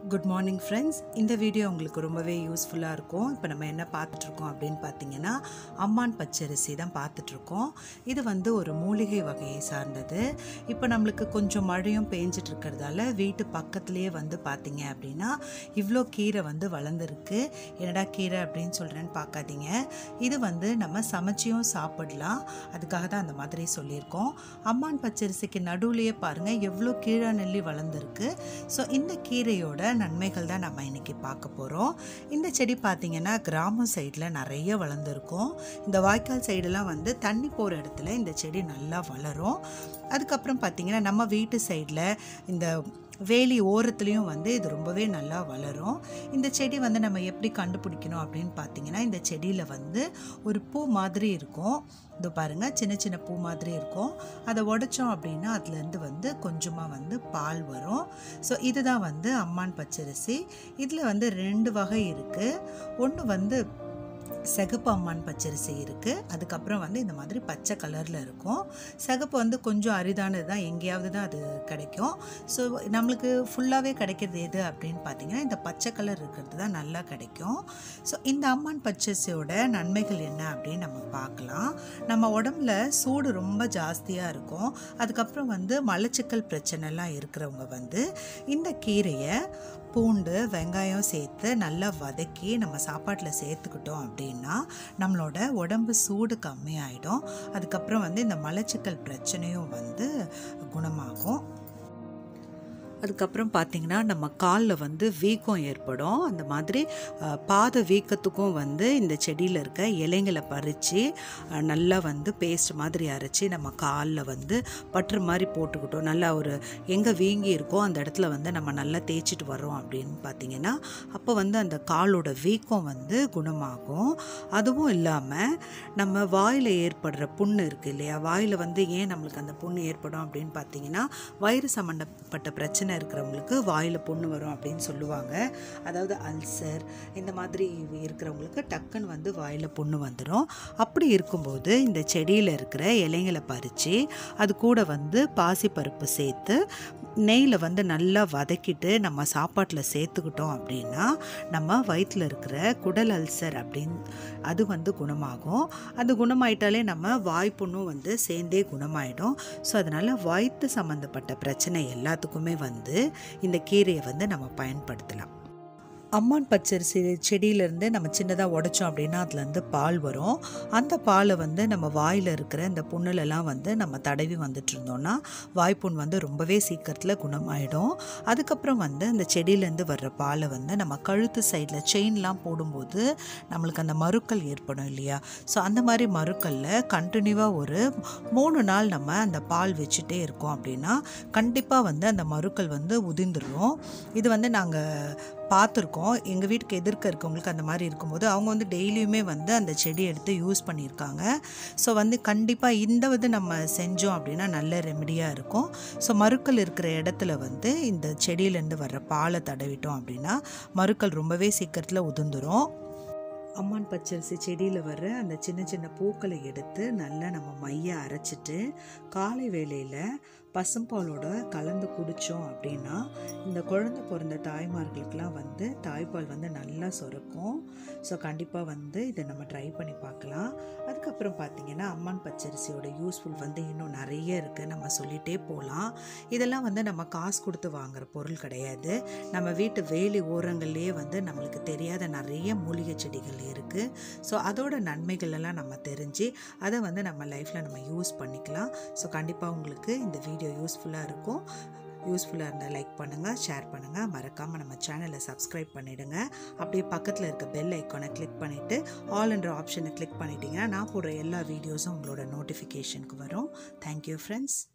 good morning friends இந்த video உங்களுக்கு ரொம்பவே யூஸ்ஃபுல்லாக இருக்கும் இப்போ நம்ம என்ன பார்த்துட்ருக்கோம் அப்படின்னு பார்த்தீங்கன்னா அம்மான் பச்சரிசி தான் பார்த்துட்ருக்கோம் இது வந்து ஒரு மூலிகை வகையை சார்ந்தது இப்போ நம்மளுக்கு கொஞ்சம் மழையும் பேஞ்சிட்டு இருக்கிறதால வீட்டு பக்கத்துலேயே வந்து பார்த்தீங்க அப்படின்னா இவ்வளோ கீரை வந்து வளர்ந்துருக்கு என்னடா கீரை அப்படின்னு சொல்கிறேன்னு பார்க்காதீங்க இது வந்து நம்ம சமைச்சியும் சாப்பிடலாம் அதுக்காக தான் அந்த மாதிரி சொல்லியிருக்கோம் அம்மான் பச்சரிசிக்கு நடுவுலையே பாருங்கள் எவ்வளோ கீழா நெல்லி வளர்ந்துருக்கு ஸோ இந்த கீரையோட நன்மைகள் தான் நம்ம இன்னைக்கு பார்க்க போகிறோம் இந்த செடி பார்த்தீங்கன்னா கிராமம் சைடில் நிறைய வளர்ந்துருக்கும் இந்த வாய்க்கால் சைடெல்லாம் வந்து தண்ணி போகிற இடத்துல இந்த செடி நல்லா வளரும் அதுக்கப்புறம் பார்த்தீங்கன்னா நம்ம வீட்டு சைடில் இந்த வேலி ஓரத்துலேயும் வந்து இது ரொம்பவே நல்லா வளரும் இந்த செடி வந்து நம்ம எப்படி கண்டுபிடிக்கணும் அப்படின்னு பார்த்தீங்கன்னா இந்த செடியில் வந்து ஒரு பூ மாதிரி இருக்கும் இது பாருங்கள் சின்ன சின்ன பூ மாதிரி இருக்கும் அதை உடைச்சோம் அப்படின்னா அதுலேருந்து வந்து கொஞ்சமாக வந்து பால் வரும் ஸோ இதுதான் வந்து அம்மான் பச்சரிசி இதில் வந்து ரெண்டு வகை இருக்குது ஒன்று வந்து சிகப்பு அம்மான் பச்சரிசி இருக்குது அதுக்கப்புறம் வந்து இந்த மாதிரி பச்சை கலரில் இருக்கும் சிகப்பு வந்து கொஞ்சம் அரிதானது தான் எங்கேயாவது தான் அது கிடைக்கும் ஸோ நம்மளுக்கு ஃபுல்லாகவே கிடைக்கிறது எது அப்படின்னு பார்த்தீங்கன்னா இந்த பச்சை கலர் இருக்கிறது தான் நல்லா கிடைக்கும் ஸோ இந்த அம்மான் பச்சரிசியோட நன்மைகள் என்ன அப்படின்னு நம்ம பார்க்கலாம் நம்ம உடம்புல சூடு ரொம்ப ஜாஸ்தியாக இருக்கும் அதுக்கப்புறம் வந்து மலச்சிக்கல் பிரச்சனைலாம் இருக்கிறவங்க வந்து இந்த கீரையை பூண்டு வெங்காயம் சேர்த்து நல்லா வதக்கி நம்ம சாப்பாட்டில் சேர்த்துக்கிட்டோம் அப்படின்னா நம்மளோட உடம்பு சூடு கம்மியாயிடும் அதுக்கப்புறம் வந்து இந்த மலச்சிக்கல் பிரச்சனையும் வந்து குணமாகும் அதுக்கப்புறம் பார்த்திங்கன்னா நம்ம காலில் வந்து வீக்கம் ஏற்படும் அந்த மாதிரி அஹ், பாத வீக்கத்துக்கும் வந்து இந்த செடியில் இருக்க இலைங்களை பறித்து அஹ், நல்லா வந்து பேஸ்ட் மாதிரி அரைச்சி நம்ம காலில் வந்து பற்று மாதிரி போட்டுக்கிட்டோம் நல்லா ஒரு எங்கே வீங்கி இருக்கோ அந்த இடத்துல வந்து நம்ம நல்லா தேய்ச்சிட்டு வரோம் அப்படின்னு பார்த்தீங்கன்னா அப்போ வந்து அந்த காலோட வீக்கம் வந்து குணமாகும் அதுவும் இல்லாமல் நம்ம வாயில் ஏற்படுற புண்ணு இருக்குது இல்லையா வாயில் வந்து ஏன் நம்மளுக்கு அந்த புண்ணு ஏற்படும் அப்படின்னு பார்த்தீங்கன்னா வயிறு சம்மந்தப்பட்ட பிரச்சனை இருக்கிறவங்களுக்கு வாயில் புண்ணு வரும் அப்படின்னு சொல்லுவாங்க அதாவது அல்சர் இந்த மாதிரி இருக்கிறவங்களுக்கு டக்குன்னு வந்து வாயில் புண்ணு வந்துடும் அப்படி இருக்கும்போது இந்த செடியில் இருக்கிற இலைங்களை பறித்து அது கூட வந்து பாசிப்பருப்பு சேர்த்து நெய்யில் வந்து நல்லா வதக்கிட்டு நம்ம சாப்பாட்டில் சேர்த்துக்கிட்டோம் அப்படின்னா நம்ம வயிற்றில் இருக்கிற குடல் அல்சர் அப்படின்னு அது வந்து குணமாகும் அது குணமாயிட்டாலே நம்ம வாய்ப்புண்ணும் வந்து சேர்ந்தே குணமாயிடும் ஸோ அதனால் வயிற்று சம்மந்தப்பட்ட பிரச்சனை எல்லாத்துக்குமே வந்து இந்த கீரையை வந்து நம்ம பயன்படுத்தலாம் அம்மான் பச்சரிசி செடியிலேருந்து நம்ம சின்னதாக உடைச்சோம் அப்படின்னா அதுலேருந்து பால் வரும் அந்த பாலை வந்து நம்ம வாயில் இருக்கிற இந்த புண்ணுலலாம் வந்து நம்ம தடவி வந்துட்டு இருந்தோம்னா வாய்ப்புண் வந்து ரொம்பவே சீக்கிரத்தில் குணமாயிடும் அதுக்கப்புறம் வந்து அந்த செடியிலேருந்து வர்ற பாலை வந்து நம்ம கழுத்து சைடில் செயின்லாம் போடும்போது நம்மளுக்கு அந்த மறுக்கள் ஏற்படும் இல்லையா ஸோ அந்த மாதிரி மறுக்களில் கண்டினியூவாக ஒரு மூணு நாள் நம்ம அந்த பால் வச்சுட்டே இருக்கோம் அப்படின்னா கண்டிப்பாக வந்து அந்த மறுக்கள் வந்து உதிர்ந்துடும் இது வந்து நாங்கள் பார்த்துருக்கோம் எங்கள் வீட்டுக்கு எதிர்க்க இருக்கவங்களுக்கு அந்த மாதிரி இருக்கும்போது அவங்க வந்து டெய்லியுமே வந்து அந்த செடி எடுத்து யூஸ் பண்ணியிருக்காங்க ஸோ வந்து கண்டிப்பாக இந்த இது நம்ம செஞ்சோம் அப்படின்னா நல்ல ரெமெடியாக இருக்கும் ஸோ மறுக்கள் இருக்கிற இடத்துல வந்து இந்த செடியிலேருந்து வர்ற பாலை தடவிட்டோம் அப்படின்னா மறுக்கள் ரொம்பவே சீக்கிரத்தில் உதிர்ந்துரும் அம்மான் பச்சரிசி செடியில் வர்ற அந்த சின்ன சின்ன பூக்களை எடுத்து நல்லா நம்ம மைய அரைச்சிட்டு காலை வேளையில் பசும்பாலோட கலந்து குடித்தோம் அப்படின்னா இந்த குழந்தை பிறந்த தாய்மார்களுக்கெல்லாம் வந்து தாய்ப்பால் வந்து நல்லா சுரக்கும் ஸோ கண்டிப்பாக வந்து இதை நம்ம ட்ரை பண்ணி பார்க்கலாம் அதுக்கப்புறம் பார்த்தீங்கன்னா அம்மான் பச்சரிசியோட யூஸ்ஃபுல் வந்து இன்னும் நிறைய இருக்குது நம்ம சொல்லிகிட்டே போகலாம் இதெல்லாம் வந்து நம்ம காசு கொடுத்து வாங்குற பொருள் கிடையாது நம்ம வீட்டு வேலி ஓரங்கள்லேயே வந்து நம்மளுக்கு தெரியாத நிறைய மூலிகை செடிகள் இருக்குது ஸோ அதோட நன்மைகள் எல்லாம் நம்ம தெரிஞ்சு அதை வந்து நம்ம லைஃப்பில் நம்ம யூஸ் பண்ணிக்கலாம் ஸோ கண்டிப்பாக உங்களுக்கு இந்த வீடியோ யூஸ்ஃபுல்லாக இருக்கும் யூஸ்ஃபுல்லாக இருந்தால் லைக் பண்ணுங்கள் ஷேர் பண்ணுங்கள் மறக்காமல் நம்ம சேனலை சப்ஸ்கிரைப் பண்ணிவிடுங்க அப்படியே பக்கத்தில் இருக்க பெல் ஐக்கானை கிளிக் பண்ணிவிட்டு ஆல் என்ற ஆப்ஷனை கிளிக் பண்ணிட்டீங்கன்னா நான் போடுற எல்லா வீடியோஸும் உங்களோட நோட்டிஃபிகேஷனுக்கு வரும் தேங்க்யூ ஃப்ரெண்ட்ஸ்